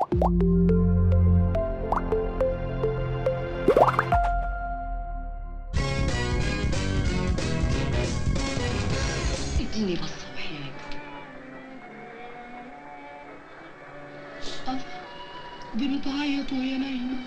اديني بصة وحياتك آه، دي بتعيط وهي نايمة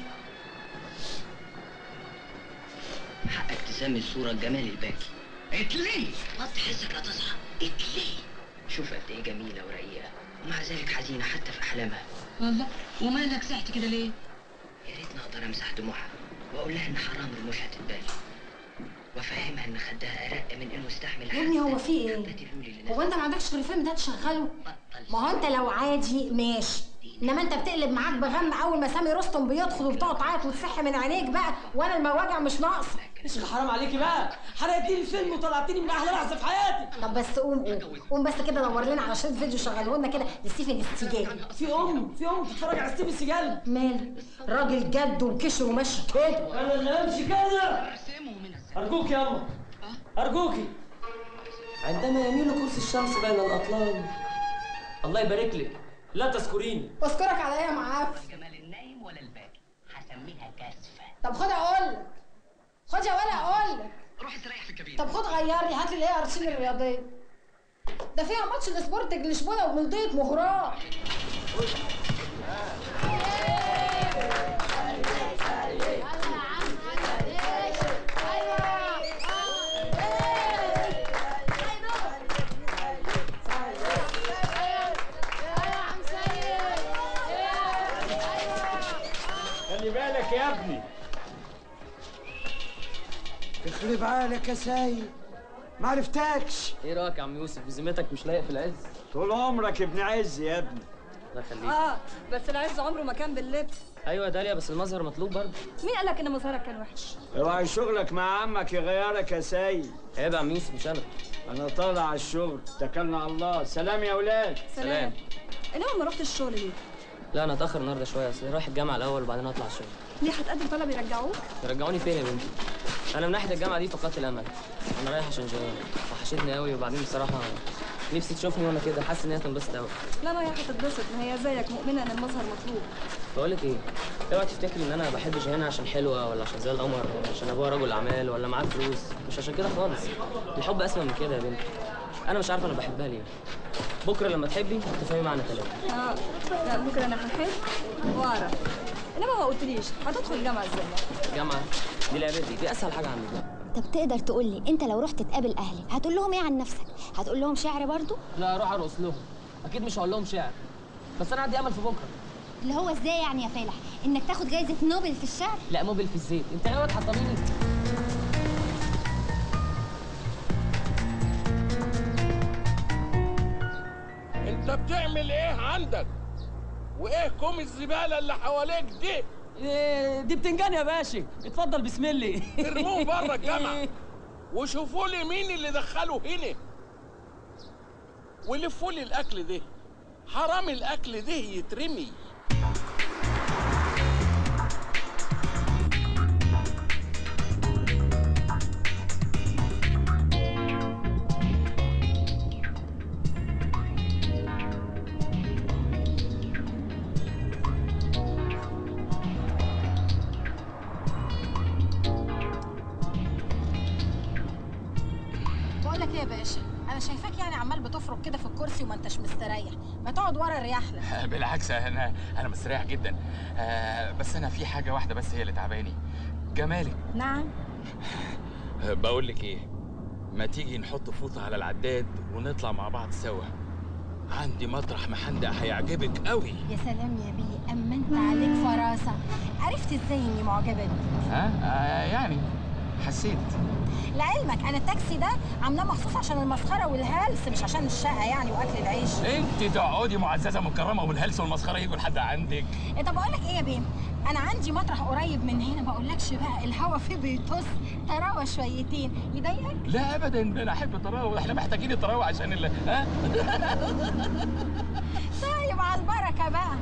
حقك تسمي الصورة الجمال الباكي اتلي وطي حسك لا تصحى اتلي شوف قد ايه جميلة ورقيقة ومع ذلك حزينة حتى في أحلامها والله ومالك سحت كده ليه؟ يا ريتني أقدر أمسح دموعها وأقول لها إن حرام رموشها تتبالي وأفهمها إن خدها أرق من إنه يستحمل يا ابني هو حتى في ايه؟ حبة اللولي اللي هو انت ما عندكش غير الفيلم ده تشغله؟ بطل ما هو انت لو عادي ماشي انما انت بتقلب معاك بغم اول ما سامي رستم بيدخل وبتقعد تعيط وتفح من عينيك بقى وانا المواجع مش ناقصه مش حرام عليكي بقى حرقتيلي الفيلم وطلعتيني من احلى لحظه في حياتي طب بس قوم قوم قوم بس كده دور لنا على شريط فيديو شغله لنا كده لستيفن السجال في ام في ام تتفرج على ستيف السجال ماله راجل جد وكشر وماشي كده انا اللي امشي كده ارسمه من الزمن ارجوك يا اما ارجوكي عندما يميل قرص الشمس بين الاطلال الله يبارك لك لا تذكريني بشكرك على ايه يا معاف جمال النايم ولا الباكي هسميها كاسفة طب خد اقول لك خد يا ولا اقول لك روح استريح في الكابينة طب خد غير لي هات لي اللي هي ارشين الرياضيه ده فيها ماتش السبورتنج لشبونه وبلديه مهران خلي بالك يا ابني يخرب عقلك يا سيد ما عرفتكش ايه رايك يا عم يوسف بذمتك مش لايق في العز طول عمرك ابن عز يا ابني الله يخليك اه بس العز عمره ما كان باللبس ايوه يا داليا بس المظهر مطلوب برضه مين قال لك ان مظهرك كان وحش اوعى شغلك مع عمك يغيرك يا سيد عيب يا عم يوسف مش انا انا طالع على الشغل اتكلنا على الله سلام يا اولاد سلام انما ما رحتش الشغل ليه لا انا اتاخر النهارده شويه اصل رايح الجامعه الاول وبعدين اطلع الشغل ليه هتقدم طلب يرجعوك يرجعوني فين يا بنتي انا من ناحيه الجامعه دي فقدت الامل انا رايح عشان جيان وحشتني قوي وبعدين بصراحه نفسي تشوفني وانا كده حاسس ان هي تنبسط قوي لا ما هي هتتبسط ما هي زيك مؤمنه ان المظهر مطلوب بقول لك ايه اوعى تفتكري ان انا بحب جيهان عشان حلوه ولا عشان زي القمر ولا عشان ابوها رجل اعمال ولا معاه فلوس مش عشان كده خالص الحب اسمى من كده يا بنتي انا مش عارفه انا بحبها ليه بكره لما تحبي تفهمي معنى كلامي اه لا بكره انا هحب واعرف انما ما قلتليش هتدخل الجامعه ازاي جامعه دي لعبتي دي اسهل حاجه عندي طب تقدر تقول لي انت لو رحت تقابل اهلي هتقول لهم ايه عن نفسك هتقول لهم شعر برضو لا اروح ارقص لهم اكيد مش هقول لهم شعر بس انا عندي امل في بكره اللي هو ازاي يعني يا فالح انك تاخد جايزه نوبل في الشعر لا موبل في الزيت انت ايه تحطميني انت بتعمل ايه عندك وايه كوم الزباله اللي حواليك دي إيه دي بتنجان يا باشا اتفضل بسم الله ارموه بره الجامعه وشوفوا لي مين اللي دخله هنا ولفوا لي الاكل ده حرام الاكل ده يترمي بقول لك ايه يا باشا انا شايفاك يعني عمال بتفرك كده في الكرسي وما انتش مستريح ما تقعد ورا الرياحله بالعكس انا انا مستريح جدا آه، بس انا في حاجه واحده بس هي اللي تعباني جمالك نعم آه، بقول لك ايه ما تيجي نحط فوطه على العداد ونطلع مع بعض سوا عندي مطرح محندق هيعجبك قوي يا سلام يا بيه اما انت عليك فراسه عرفت ازاي اني معجبه بيك ها آه يعني حسيت لعلمك انا التاكسي ده عاملاه مخصوص عشان المسخره والهلس مش عشان الشقه يعني واكل العيش انت تقعدي معززه مكرمه والهلس والمسخره يجوا لحد عندك إيه طب اقول لك ايه يا بيه انا عندي مطرح قريب من هنا ما اقولكش بقى الهوا فيه بيطص تراوى شويتين يضايقك لا ابدا ده انا احب التراوح احنا محتاجين التراوح عشان ال ها طيب على البركه بقى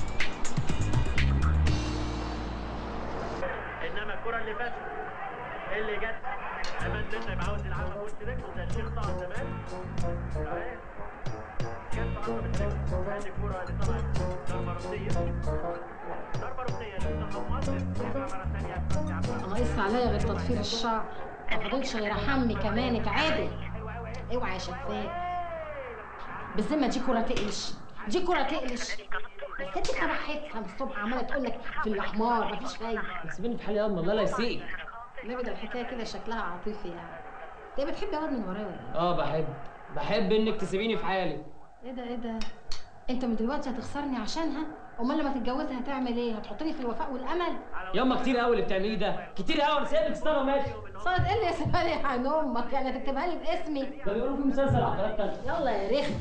انما الكره اللي فاتت اللي جت امان منا يبقى عاوز يلعبها بوش رجله زي الشيخ طه زمان اهي جت عظمة رجله ادي كورة ادي طلعت ضربة ركنية ضربة ركنية لمنتخب مصر ترجع مرة ثانية ناقص عليا غير تضفير الشعر ما فاضلش غير حمي كمان اتعادل اوعى يا شفاف بالذمه دي كره تقلش دي كره تقلش بس انت كبحتها من الصبح عماله تقول لك في الاحمار مفيش فايده سيبيني في حالي يا الله لا يسيء النبي ده الحكايه كده شكلها عاطفي يعني انت بتحب يا واد من ورايا ولا ايه؟ اه بحب بحب انك تسيبيني في حالي ايه ده ايه ده انت من دلوقتي هتخسرني عشانها امال لما تتجوزها هتعمل ايه هتحطني في الوفاء والامل ياما كتير قوي اللي بتعمليه ده كتير قوي انا سايبك استنى وماشي صارت ايه اللي يسيبها لي عن امك يعني هتكتبها لي باسمي ده بيقولوا في مسلسل عقارات تانية يلا يا رخم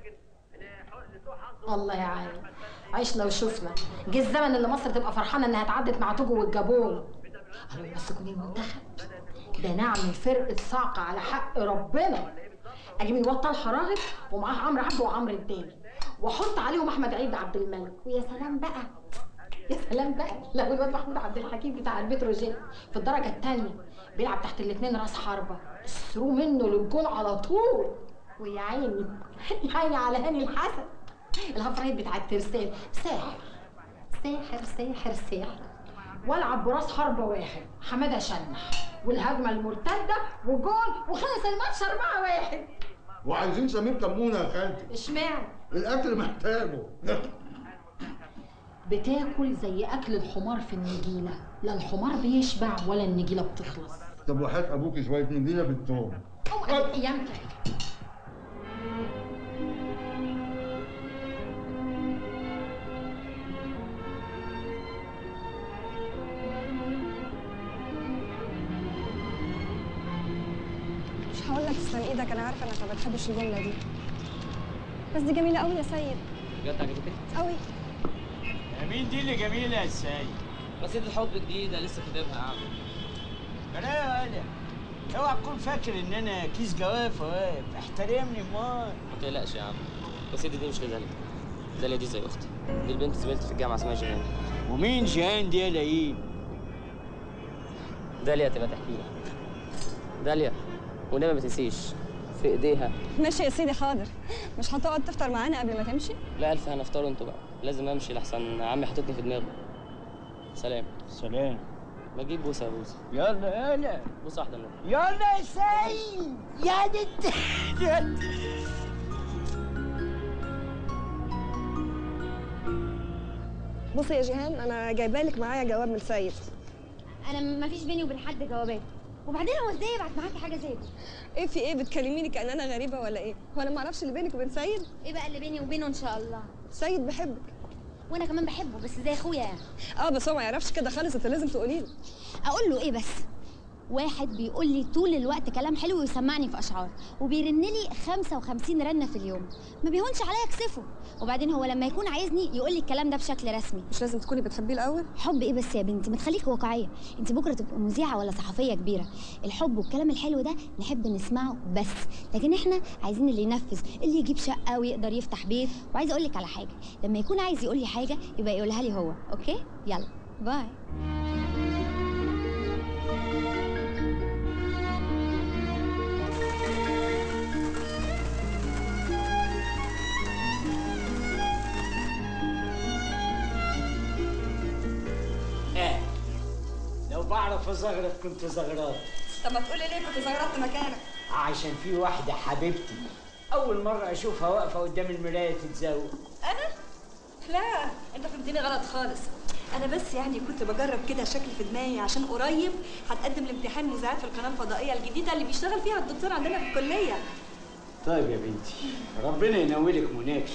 الله يا عيني عشنا وشفنا جه الزمن اللي مصر تبقى فرحانه انها اتعدت مع توجو والجابون قالوا يمسكوا مين المنتخب ده نعمل فرقه صاعقه على حق ربنا اجيب الواد طلحه راغب ومعاه عمرو عبده وعمرو الداني واحط عليهم احمد عيد عبد الملك ويا سلام بقى يا سلام بقى لو الواد محمود عبد الحكيم بتاع البتروجيت في الدرجه الثانيه بيلعب تحت الاثنين راس حربه الثرو منه للجون على طول ويا عيني يا عيني على هاني الحسن الهفرايت بتاع الترسال ساحر ساحر ساحر ساحر والعب براس حربه واحد حماده شنح والهجمه المرتده وجول وخلص الماتش 4 1 وعايزين سمير كمونه يا خالتي اشمعنى الاكل محتاجه بتاكل زي اكل الحمار في النجيله لا الحمار بيشبع ولا النجيله بتخلص طب وحياة ابوك شويه نجيله بالثوم اوعى ايامك مش هقول لك تسلم ايدك انا عارفه انك ما بتحبش الجمله دي بس دي جميله قوي يا سيد بجد عجبتك؟ قوي مين دي اللي جميله يا سيد قصيدة حب جديدة لسه كاتبها يا عم لا يا اوعى تكون فاكر ان انا كيس جواف واقف احترمني امال ما تقلقش يا عم القصيدة دي مش لداليا داليا دي زي اختي دي البنت زميلتي في الجامعة اسمها جيهان ومين جيهان دي يا لئيم داليا تبقى تحكي لك داليا ونبقى ما تنسيش في ايديها ماشي يا سيدي حاضر مش هتقعد تفطر معانا قبل ما تمشي لا الف هنفطروا انتوا بقى لازم امشي لحسن عمي حاططني في دماغه سلام سلام ما تجيب بوسه يا بوسه يلا يلا بوسه واحده منهم يلا يا سيد يا دي يلا بصي يا جيهان انا جايبه لك معايا جواب من سيد انا ما فيش بيني وبين حد جوابات وبعدين هو ازاي يبعت معاكي حاجه زي دي ايه في ايه بتكلميني كان انا غريبه ولا ايه هو انا ما اعرفش اللي بينك وبين سيد ايه بقى اللي بيني وبينه ان شاء الله سيد بحبك وانا كمان بحبه بس زي اخويا يعني اه بس هو ما يعرفش كده خالص انت لازم تقولي له اقول له ايه بس واحد بيقول لي طول الوقت كلام حلو ويسمعني في اشعار وبيرن لي 55 رنه في اليوم ما بيهونش عليا اكسفه وبعدين هو لما يكون عايزني يقول لي الكلام ده بشكل رسمي مش لازم تكوني بتحبيه الاول حب ايه بس يا بنتي ما تخليكي واقعيه انت بكره تبقى مذيعه ولا صحفيه كبيره الحب والكلام الحلو ده نحب نسمعه بس لكن احنا عايزين اللي ينفذ اللي يجيب شقه ويقدر يفتح بيت وعايزه اقول لك على حاجه لما يكون عايز يقول لي حاجه يبقى يقولها لي هو اوكي يلا باي اه لو بعرف ازغرط كنت زغرط طب ما تقولي ليه كنت زغرطت مكانك عشان في واحده حبيبتي اول مره اشوفها واقفه قدام المرايه تتزوق انا لا انت فهمتني غلط خالص انا بس يعني كنت بجرب كده شكل في دماغي عشان قريب هتقدم لامتحان مذيعات في القناه الفضائيه الجديده اللي بيشتغل فيها الدكتور عندنا في الكليه طيب يا بنتي ربنا ينولك مناكي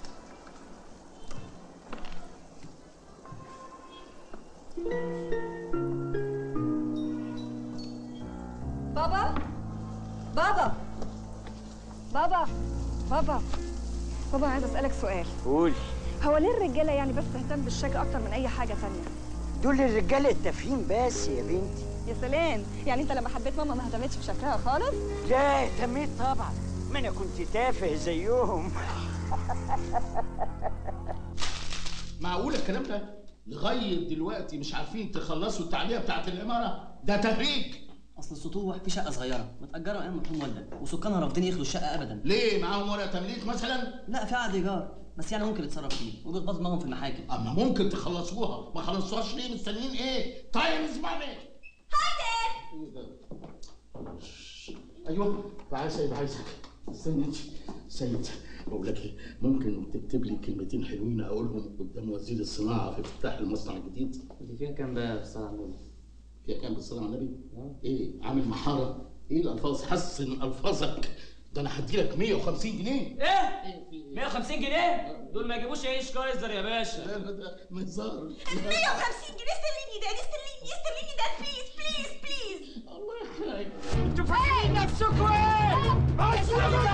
بابا بابا بابا بابا بابا عايز اسالك سؤال قولي هو ليه الرجاله يعني بس تهتم بالشكل اكتر من اي حاجه تانية دول الرجاله التافهين بس يا بنتي يا سلام يعني انت لما حبيت ماما ما اهتمتش بشكلها خالص لا اهتميت طبعا ما انا كنت تافه زيهم معقول الكلام ده لغايه دلوقتي مش عارفين تخلصوا التعليقه بتاعت الاماره ده تهريج اصل السطوح في شقه صغيره متاجره من ايام مرحوم والدك وسكانها رافضين ياخدوا الشقه ابدا ليه معاهم ورقه تمليك مثلا لا في عقد ايجار بس يعني ممكن يتصرف فيه وبيخبطوا دماغهم في المحاكم اما ممكن تخلصوها ما خلصوهاش ليه مستنيين ايه طيب اسمعني ايوه تعالى سيد عايزك استني انت سيد بقول لك ايه ممكن تكتب لي كلمتين حلوين اقولهم قدام وزير الصناعه في افتتاح المصنع الجديد دي فيها كام بقى بالصلاه على النبي فيها كام بالصلاه على النبي ايه عامل محاره ايه الالفاظ حسن الفاظك ده انا هديلك 150 جنيه ايه 150 جنيه دول ما يجيبوش عيش كايزر يا باشا لا لا ده مهزار 150 جنيه استرليني ده استرليني استرليني ده بليز بليز بليز الله يخليك انتوا فاكرين نفسكم ايه؟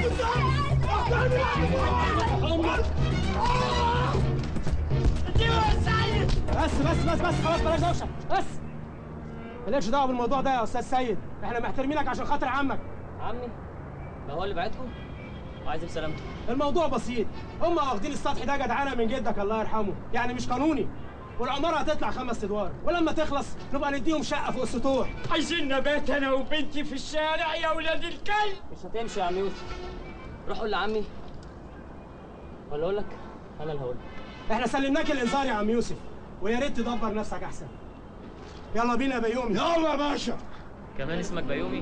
بس بس بس بس خلاص بلاش دوشه بس مالكش دعوه بالموضوع ده يا استاذ سيد احنا محترمينك عشان خاطر عمك عمي ده هو اللي بعتكم وعايز بسلامته الموضوع بسيط هم واخدين السطح ده جدعانه من جدك الله يرحمه يعني مش قانوني والعماره هتطلع خمس ادوار ولما تخلص نبقى نديهم شقه فوق السطوح عايزين نبات انا وبنتي في الشارع يا ولاد الكلب مش هتمشي يا عم يوسف روح قول لعمي ولا اقول لك انا اللي هقول لك احنا سلمناك الانذار يا عم يوسف ويا ريت تدبر نفسك احسن يلا بينا يا بيومي يلا يا باشا كمان اسمك بيومي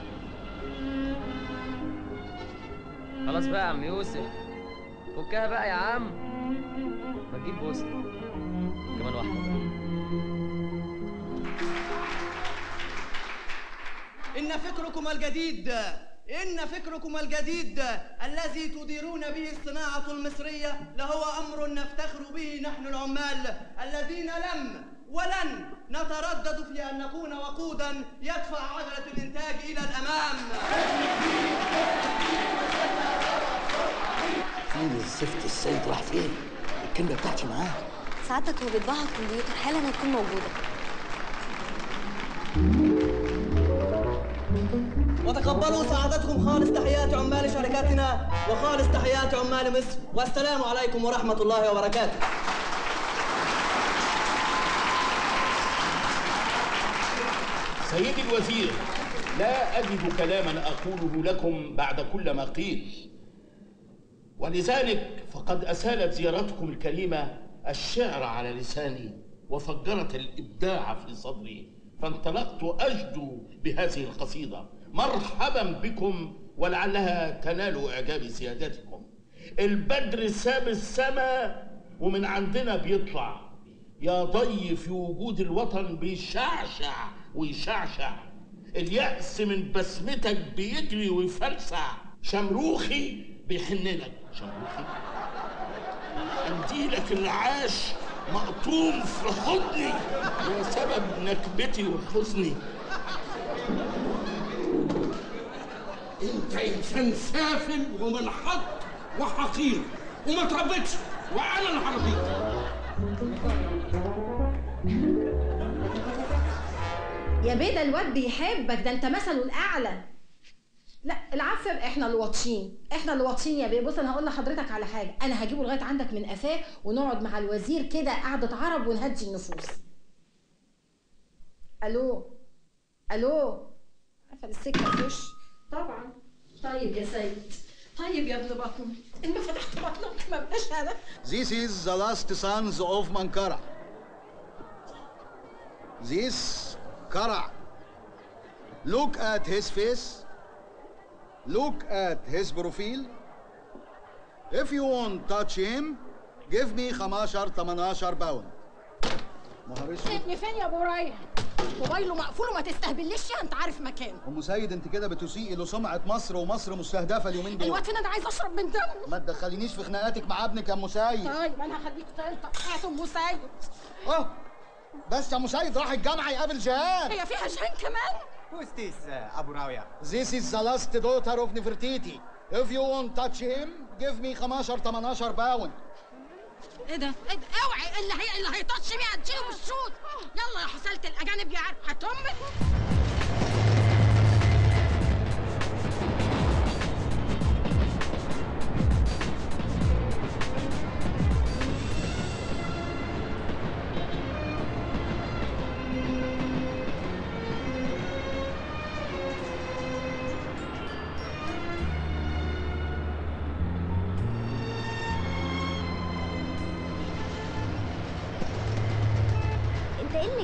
خلاص بقى يا عم يوسف فكها بقى يا عم ما تجيب بوسه كمان واحده إن فكركم الجديد إن فكركم الجديد الذي تديرون به الصناعة المصرية لهو أمر نفتخر به نحن العمال الذين لم ولن نتردد في أن نكون وقودا يدفع عجلة الإنتاج إلى الأمام فين الزفت السيد راح فين الكلمه بتاعتي معاه ساعتك هو بيطبعها الكمبيوتر حالا هتكون موجودة وتقبلوا سعادتكم خالص تحيات عمال شركاتنا وخالص تحيات عمال مصر والسلام عليكم ورحمة الله وبركاته سيدي الوزير لا أجد كلاما أقوله لكم بعد كل ما قيل ولذلك فقد أسالت زيارتكم الكريمة الشعر على لساني وفجرت الإبداع في صدري فانطلقت أجدو بهذه القصيدة مرحبا بكم ولعلها تنال إعجاب سيادتكم البدر ساب السماء ومن عندنا بيطلع يا ضي في وجود الوطن بيشعشع ويشعشع اليأس من بسمتك بيجري ويفلسع شمروخي بيحنلك شمروخي قنديلك العاش مقطوم في حضني وسبب نكبتي وحزني انت انسان سافل ومنحط وحقير وما تربيتش وانا اللي هربيك يا بيه ده الواد بيحبك ده انت مثله الاعلى لا العفو يبقى احنا اللي واطشين احنا اللي واطشين يا بيه بص انا هقول لحضرتك على حاجه انا هجيبه لغايه عندك من قفاه ونقعد مع الوزير كده قعده عرب ونهدي النفوس الو الو قفل السكه في وشي طبعا طيب يا سيد طيب يا ابن بطن انت فتحت بطنك ما بقاش انا This is the last sons of Mankara. This Kara. Look at his face. Look at his profile. If you want touch him, give me 15 18 باوند. نهار اسود ابني فين يا ابو ريح موبايله مقفول وما تستهبلش انت عارف مكانه ام سيد انت كده بتسيئي لسمعه مصر ومصر مستهدفه اليومين دول الواد فين انا عايز اشرب من دمه ما تدخلينيش في خناقاتك مع ابنك يا ام سيد طيب انا هخليك انت حياه ام سيد اه بس يا ام سيد راح الجامعه يقابل جهاد هي فيها جهان كمان Who's this, uh, Abu Rawia? This is the last daughter of Nefertiti. If you want touch him, give me 15 18 باوند. ايه ده؟ ايه ده؟ اوعي اللي هي اللي هيطش بيها اديله بالشوط يلا يا حصلت الاجانب يا عارف هتمك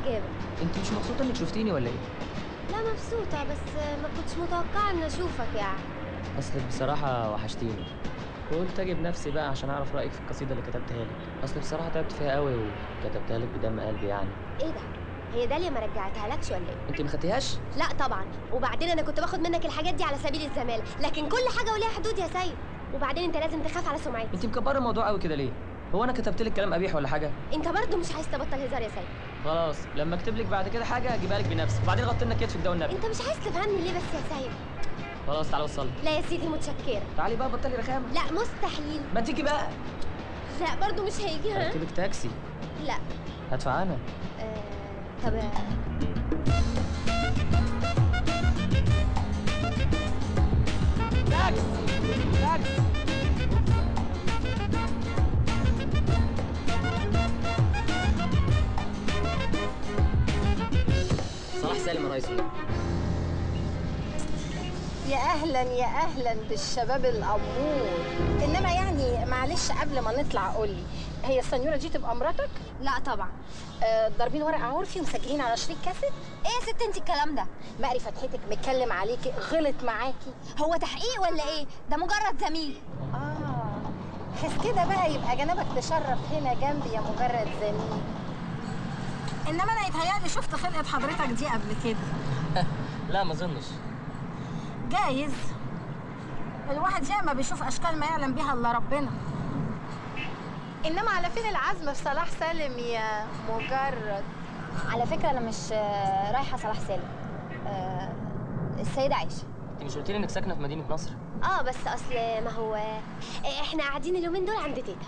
عجبك انت مش مبسوطه انك شفتيني ولا ايه لا مبسوطة بس ما كنتش متوقعة إن أشوفك يعني اصلك بصراحه وحشتيني وقلت اجي بنفسي بقى عشان اعرف رايك في القصيده اللي كتبتها لك اصل بصراحه تعبت فيها قوي وكتبتها لك بدم قلبي يعني إيه ده؟ هي داليا ما رجعتها لكش ولا إيه؟ انت ما خدتيهاش لا طبعا وبعدين أنا كنت باخد منك الحاجات دي على سبيل الزمالة لكن كل حاجة وليها حدود يا سيد وبعدين أنت لازم تخاف على سمعتي انت مكبره الموضوع قوي كده ليه هو انا كتبت لك كلام قبيح ولا حاجه أنت برضو مش عايز تبطل هزار يا سيد خلاص لما اكتب لك بعد كده حاجه اجيبها لك بنفسي وبعدين غطي لنا كتفك ده والنبي أنت مش عايز تفهمني ليه بس يا سيد؟ خلاص تعالى وصلي لا يا سيدي متشكرة تعالي بقى بطلي رخامه لا مستحيل ما تيجي بقى لا برضو مش هيجي ها؟ هركبك تاكسي لا هدفع انا آه... طب صلاح سالم يا ريس يا اهلا يا اهلا بالشباب الامور انما يعني معلش قبل ما نطلع قول لي هي السنيوره دي تبقى مراتك لا طبعا آه ضاربين ورقه عرفي ومسجلين على شريط كاسيت ايه يا ست انت الكلام ده مقري فتحتك متكلم عليكي غلط معاكي هو تحقيق ولا ايه ده مجرد زميل اه حس كده بقى يبقى جنبك تشرف هنا جنبي يا مجرد زميل انما انا يتهيألي شفت خلقه حضرتك دي قبل كده لا ما اظنش جايز الواحد ياما بيشوف اشكال ما يعلم بيها الا ربنا انما على فين العزم في صلاح سالم يا مجرد على فكره انا مش آه، رايحه صلاح سالم آه، السيده عائشه انت مش قلت لي انك ساكنه في مدينه نصر اه بس اصل ما هو آه، احنا قاعدين اليومين دول عند تيتا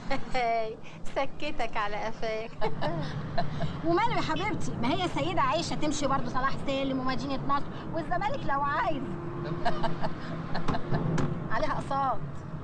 سكتك على قفاك وماله يا حبيبتي ما هي السيدة عايشة تمشي برضه صلاح سالم ومدينة نصر والزمالك لو عايز عليها اقساط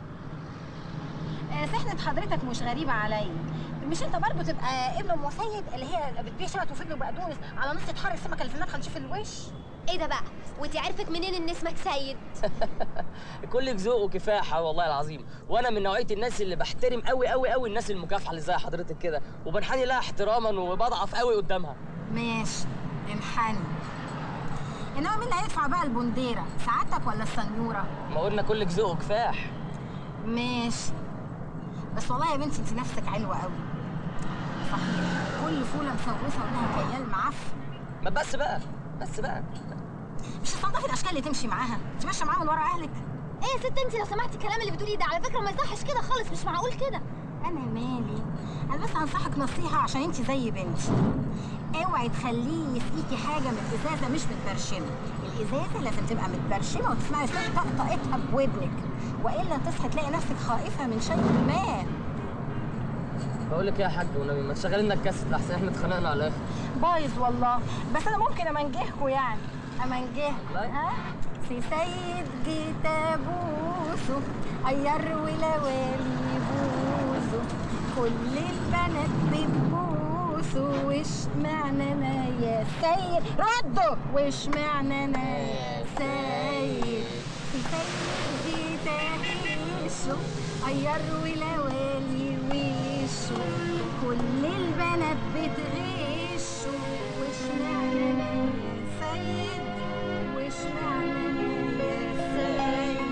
آه، سحنة حضرتك مش غريبة عليا مش انت برضه تبقى ابن ام سيد اللي هي بتبيع شبت وفجل وبقدونس على نص تحر السمكه اللي في النار خلشي في الوش ايه ده بقى وانتي عرفت منين ان اسمك سيد كلك ذوق وكفاحه والله العظيم وانا من نوعيه الناس اللي بحترم قوي قوي قوي الناس المكافحه اللي زي حضرتك كده وبنحني لها احتراما وبضعف قوي قدامها ماشي انحني انما مين اللي هيدفع بقى البنديره سعادتك ولا السنيوره ما قلنا كلك ذوق وكفاح ماشي بس والله يا بنتي انت نفسك حلوه قوي صحيح كل فوله مسوسه ولها كيال معفن ما بس بقى بس بقى مش هتنضفي الاشكال اللي تمشي معاها انت ماشيه معاها من ورا اهلك ايه يا ست انت لو سمعتي الكلام اللي بتقوليه ده على فكره ما يصحش كده خالص مش معقول كده انا مالي انا بس هنصحك نصيحه عشان انت زي بنتي اوعي تخليه يسقيكي حاجه من الازازه مش متبرشمه الازازه لازم تبقى متبرشمه وتسمعي صوت طقطقتها بودنك والا تصحي تلاقي نفسك خائفه من شيء ما بقول لك ايه يا حاج والنبي ما تشغلي لنا الكاسيت لحسن احنا اتخانقنا على الاخر بايظ والله بس انا ممكن امنجهكوا يعني امنجهكوا ها سي سيد جيت ابوسه غير ولوالي بوسه كل البنات بتبوسه وش معنى انا يا سيد ردوا وش معنى انا يا سيد سي سيد جيت ابوسه غير ولوالي وشه كل البنات بتغشه وش معنى انا يا سيد وش معنى انا يا سيد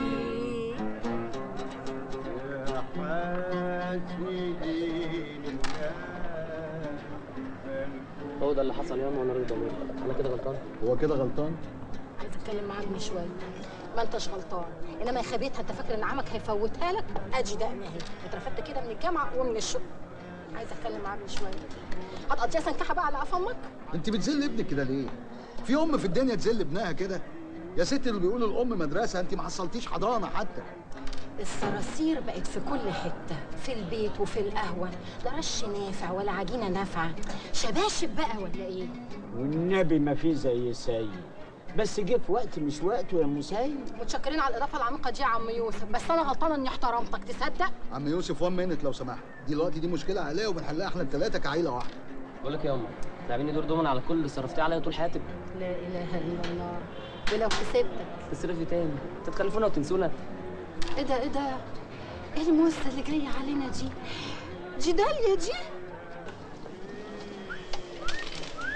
هو ده اللي حصل ياما وانا راجل ضمير انا كده غلطان هو كده غلطان عايز اتكلم معاك من شويه ما انتش غلطان انما يا خبيثها انت فاكر ان عمك هيفوتها لك ادي ده اهي اترفدت كده من الجامعه ومن الشغل عايز اتكلم معاك من شويه هتقضيها سنكحه بقى على قف امك انت بتذل ابنك كده ليه في ام في الدنيا تذل ابنها كده يا ست اللي بيقولوا الام مدرسه انت ما حصلتيش حضانه حتى الصراصير بقت في كل حته في البيت وفي القهوه لا رش نافع ولا عجينه نافعه شباشب بقى ولا ايه والنبي ما في زي سيد بس جه في وقت مش وقته يا مسيد متشكرين على الاضافه العميقه دي يا عم يوسف بس انا غلطانه اني احترمتك تصدق عم يوسف وان مينت لو سمحت دي دلوقتي دي مشكله عائليه وبنحلها احنا الثلاثه كعيله واحده بقول لك يا امه تلعبيني دور دومن على كل اللي صرفتيه عليا طول حياتك لا اله الا الله ولو كسبتك تصرفي تاني تتخلفونا وتنسونا ايه ده ايه ده ايه الموسى اللي جايه علينا دي دي داليا دي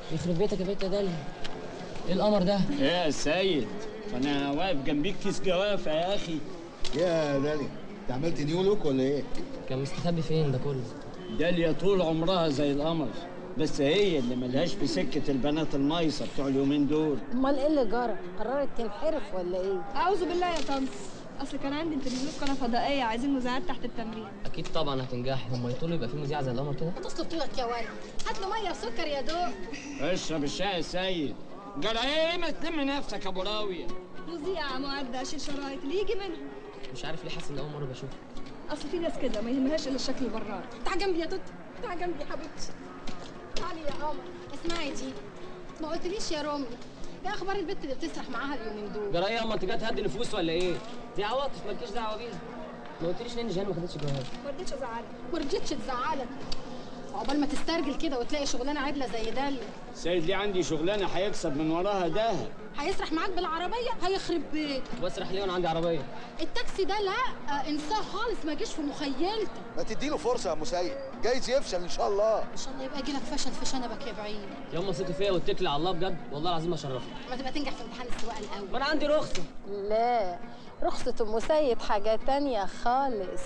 يخرب بيتك يا بنت يا داليا ايه القمر ده؟ ايه يا سيد انا واقف جنبيك كيس جوافه يا اخي يا دالي انت عملت نيو لوك ولا ايه؟ كان مستخبي فين ده كله؟ داليا طول عمرها زي القمر بس هي اللي ملهاش في سكه البنات المايصه بتوع اليومين دول امال ايه اللي جرى قررت تنحرف ولا ايه اعوذ بالله يا طنط اصل كان عندي انترفيو في قناه فضائيه عايزين مذيعات تحت التمرين اكيد طبعا هتنجحي هم يطولوا يبقى في مذيعه زي القمر كده تصلب طولك يا ولد هات له ميه وسكر يا دوب اشرب الشاي يا سيد جرى ايه ما تلم نفسك يا ابو راويه مذيعه معده اشيل شرايط اللي يجي منها مش عارف ليه حاسس ان اول مره بشوفك اصل في ناس كده ما يهمهاش الا الشكل البرار تعال جنبي يا توت تعال جنبي يا حبيبتي تعالي يا قمر اسمعي دي ما قلتليش يا رامي ايه اخبار البت اللي بتسرح معاها اليومين دول جرى ايه يا انت جاي تهدي نفوس ولا ايه؟ دي عواطف مالكيش دعوه بيها ما قلتليش ليه ان جيهان ما خدتش جواز ما رضيتش ازعلك ما رضيتش تزعلك عقبال ما تسترجل كده وتلاقي شغلانه عدله زي داليا سيد ليه عندي شغلانه هيكسب من وراها دهب هيسرح معاك بالعربيه هيخرب بيت واسرح ليه وانا عندي عربيه التاكسي ده لا آه، انساه خالص ما جيش في مخيلتك ما تديله فرصه يا مسيد جايز يفشل ان شاء الله ان شاء الله يبقى يجيلك فشل في شنبك يا بعيد يا اما ثقي فيا واتكلي على الله بجد والله العظيم هشرفك ما تبقى تنجح في امتحان السواقه الاول ما انا عندي رخصه لا رخصة ام سيد حاجة تانية خالص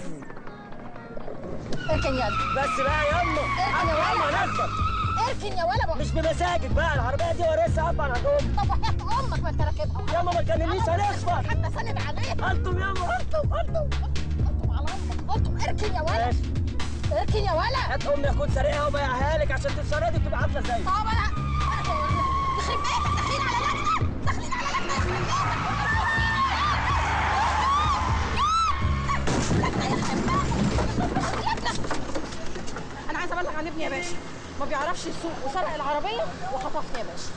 اركن يلا بس بقى يما اركن يا يما ولا نركب اركن يا ولا مش بمزاجك بقى العربيه دي ورثها ابا عن امي طب وحياة امك ما انت راكبها يما ما تكلمنيش هنخبط حتى سند عليها الطم يما الطم الطم الطم على امك الطم اركن يا ولا اركن يا ولا هات امي اكون سريعها وبيعها لك عشان تتشردي تبقى عامله زي طب انا يخرب بيتك داخلين على لجنة داخلين على لجنة يخرب انا عايزه ابلغ عن ابني يا باشا ما بيعرفش يسوق وسرق العربيه وخطفني يا باشا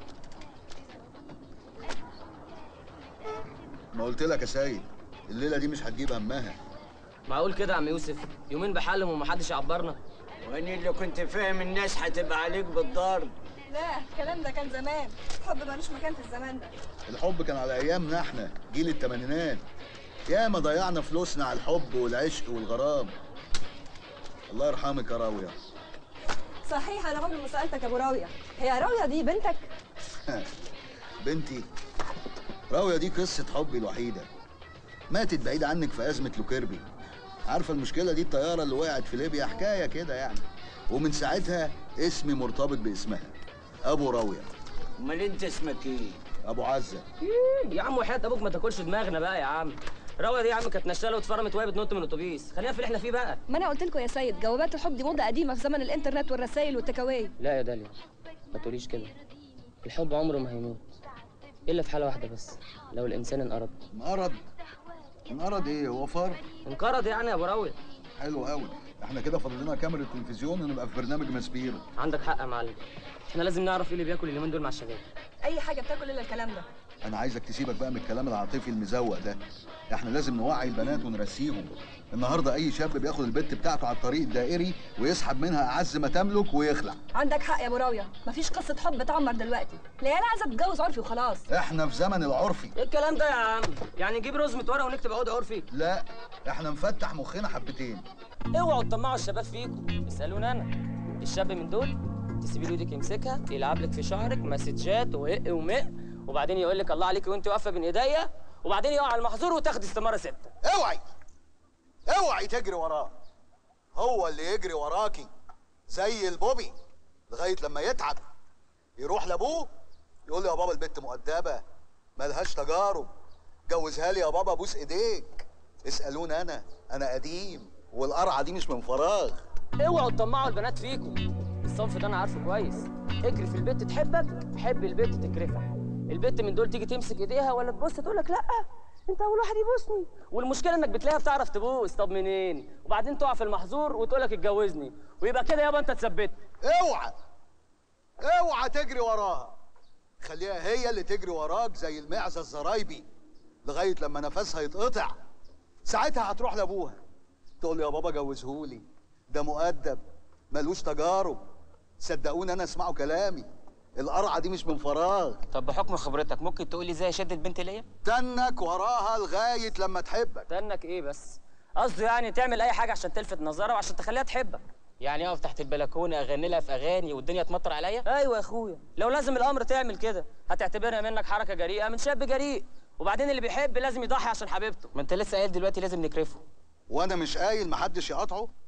ما قلت لك يا سيد الليله دي مش هتجيب همها معقول كده يا عم يوسف يومين بحالهم ومحدش يعبرنا وانا اللي كنت فاهم الناس هتبقى عليك بالضرب لا الكلام ده كان زمان الحب ملوش مكان في الزمان ده الحب كان على ايامنا احنا جيل الثمانينات ياما ضيعنا فلوسنا على الحب والعشق والغرام الله يرحمك يا راويه صحيح انا عمري ما سالتك يا ابو راويه هي راويه دي بنتك بنتي راويه دي قصه حبي الوحيده ماتت بعيد عنك في ازمه لوكيربي عارفه المشكله دي الطياره اللي وقعت في ليبيا حكايه كده يعني ومن ساعتها اسمي مرتبط باسمها ابو راويه امال انت اسمك ايه ابو عزه يا عم وحياة ابوك ما تاكلش دماغنا بقى يا عم راوية دي يا عم كانت نشاله واتفرمت وهي بتنط من الاتوبيس خلينا في اللي احنا فيه بقى ما انا قلت لكم يا سيد جوابات الحب دي موضه قديمه في زمن الانترنت والرسائل والتكاوي لا يا داليا ما تقوليش كده الحب عمره ما هيموت الا في حاله واحده بس لو الانسان انقرض انقرض انقرض ايه هو فار انقرض يعني يا ابو راوية حلو قوي احنا كده فاضل لنا كاميرا تلفزيون ونبقى في برنامج مسبير عندك حق يا معلم احنا لازم نعرف ايه اللي بياكل اليومين دول مع الشباب اي حاجه بتاكل الا الكلام ده انا عايزك تسيبك بقى من الكلام العاطفي المزوق ده احنا لازم نوعي البنات ونرسيهم النهارده اي شاب بياخد البت بتاعته على الطريق الدائري ويسحب منها اعز ما تملك ويخلع عندك حق يا ابو راويه مفيش قصه حب تعمر دلوقتي العيال عايزه تتجوز عرفي وخلاص احنا في زمن العرفي ايه الكلام ده يا عم يعني نجيب رزمة ورقه ونكتب عقد عرفي لا احنا نفتح مخنا حبتين اوعوا تطمعوا الشباب فيكم اسالوني انا الشاب من دول تسيبي له ايدك يمسكها يلعب لك في شعرك مسجات وهق ومق وبعدين يقول لك الله عليك وانت واقفه بين ايديا وبعدين يقع على المحظور وتاخدي استماره سته اوعي اوعي تجري وراه هو اللي يجري وراكي زي البوبي لغايه لما يتعب يروح لابوه يقول له يا بابا البت مؤدبه ملهاش تجارب جوزها لي يا بابا بوس ايديك اسالوني انا انا قديم والقرعه دي مش من فراغ اوعوا تطمعوا البنات فيكم الصنف ده انا عارفه كويس اجري في البت تحبك حب البت تكرفك البت من دول تيجي تمسك ايديها ولا تبص تقول لك لا انت اول واحد يبوسني والمشكله انك بتلاقيها بتعرف تبوس طب منين وبعدين تقع في المحظور وتقول لك اتجوزني ويبقى كده يابا انت اتثبت اوعى اوعى تجري وراها خليها هي اللي تجري وراك زي المعزه الزرايبي لغايه لما نفسها يتقطع ساعتها هتروح لابوها تقول له يا بابا جوزهولي ده مؤدب ملوش تجارب صدقوني انا اسمعوا كلامي القرعه دي مش من فراغ طب بحكم خبرتك ممكن تقول لي ازاي اشد البنت ليا تنك وراها لغايه لما تحبك تنك ايه بس قصده يعني تعمل اي حاجه عشان تلفت نظرها وعشان تخليها تحبك يعني اقف تحت البلكونه اغني لها في اغاني والدنيا تمطر عليا ايوه يا اخويا لو لازم الامر تعمل كده هتعتبرها منك حركه جريئه من شاب جريء وبعدين اللي بيحب لازم يضحي عشان حبيبته ما انت لسه قايل دلوقتي لازم نكرفه وانا مش قايل محدش يقاطعه